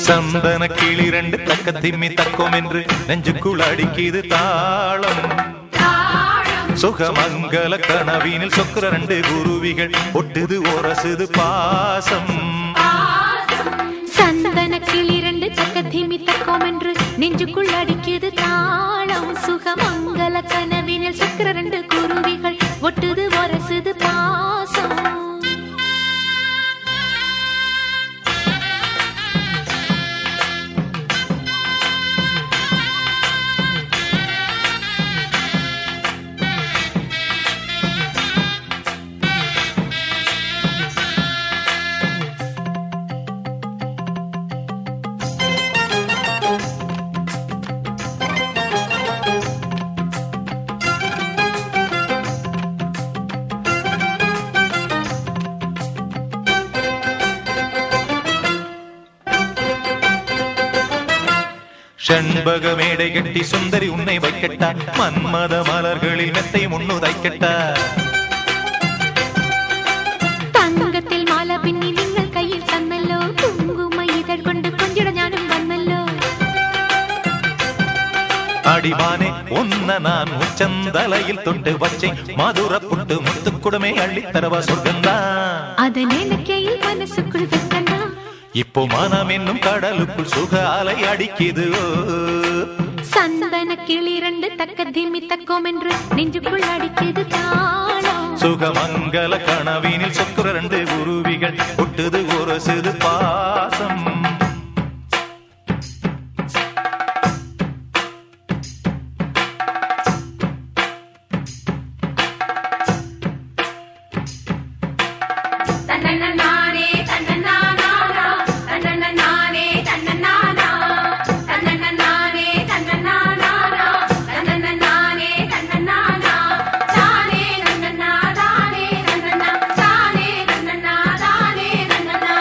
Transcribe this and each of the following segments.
சந்தன கிளி ரெண்டு தக்க திம்மி தக்கும் என்று நெஞ்சுக்குள் அடிக்கிது தாளம் சுகமங்கல கனவினில் சொக்குற ரெண்டு குருவிகள் ஒட்டுது ஒரசுது பாசம் சந்தன கிளிரண்டு தக்க திமி தக்கம் என்று நெஞ்சுக்குள் அடிக்குது தாளம் சுகமங்கல கனவினில் சுக்கிர ரெண்டு குருவிகள் ஒட்டுது ஒரசுது பாசம் ஷண்பக மேடை கட்டி சுந்தரி உன்னை வைக்கட்டா மன்மத மலர்களில் மெத்தை முன்னு தைக்கட்டா തങ്കത്തിൽ മാല പിന്നി നിങ്ങൾ കയ്യിൽ തന്നല്ലോ കുങ്കുമ ഇതൾ കൊണ്ട് കൊഞ്ചിട ഞാനും വന്നല്ലോ அடிவானே உன்ன நான் உச்சந்தலையில் தொட்டு வச்சேன் மதுர புட்டு முத்துக்குடமே அள்ளித்தரவா சொர்க்கந்தா அதனெனக்கையில் மனசுக்குள் வெக்கண்டா இப்போ மனம் என்னும் கடலுக்குள் சுக அலை அடிக்குது ஓ. சந்தன கிளிரண்டு தக்க திமி தக்கோம் என்று நெஞ்சுக்குள் அடிக்குது தாளம் சுகமங்கல கனவினில் சொக்குற ரெண்டு உருவிகள் ஒட்டுது ஒரு சிறு பாசம் தன்னன்னானே தன்னன்னானா தன்னன்னானே தன்னன்னானா தன்னன்னானே தன்னன்னானா தன்னன்னானே தன்னன்னானா தானே தன்னன்னா தானே தன்னன்னா தானே தன்னன்னா தானே தன்னன்னா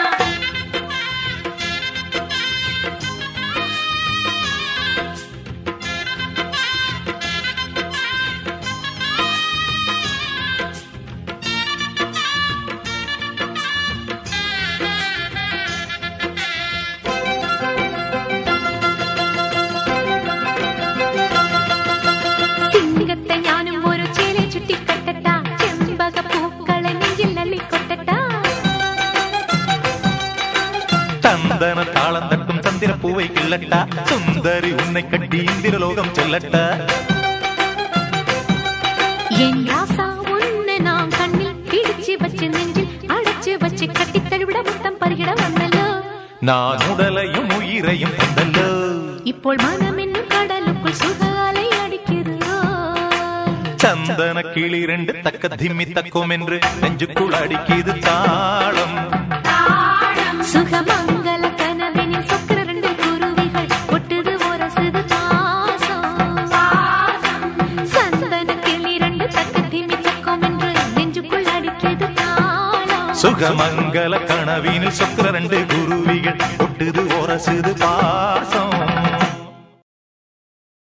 സിംഹത്തെ ഞാനും ഒരു ചേല ചുറ്റിക്കട്ടട്ട ചെമ്പക പൂക്കളെ നെഞ്ചിൽ നള്ളിക്കൊട്ടട്ട தந்தன தாளம் தட்டும் தந்திர பூவை கிள்ளட்டா சுந்தரி உன்னை கட்டி இந்திரலோகம் செல்லட்டா என் ராசா உன்னை நாம் கண்ணில் பிடிச்சு வச்சு நெஞ்சில் அடைச்சு வச்சு கட்டி தழுவிட முத்தம் பருகிட வந்தല്ലോ நான் உடலையும் உயிரையும் தந்தல்லோ ഇപ്പോൾ மனம் என்னும் கடலுக்குள் சுகாலை அடிக்குதோ சந்தன கிளி ரெண்டு தக்க திம்மி தக்கும் என்று நெஞ்சுக்குள் அடிக்குது தாளம் சுகமங்கல கனவினில் சொக்கிற ரெண்டு குருவிகள் ஒட்டுது ஒரசுது பாசம் சந்தன கிளி ரெண்டு தக்க திமி தக்கம் என்று நெஞ்சுக்குள் அடிக்குது தாளம் சுகமங்கல கனவினில் சொக்குற ரெண்டு குருவிகள் ஒட்டுது ஒரசுது பாசம்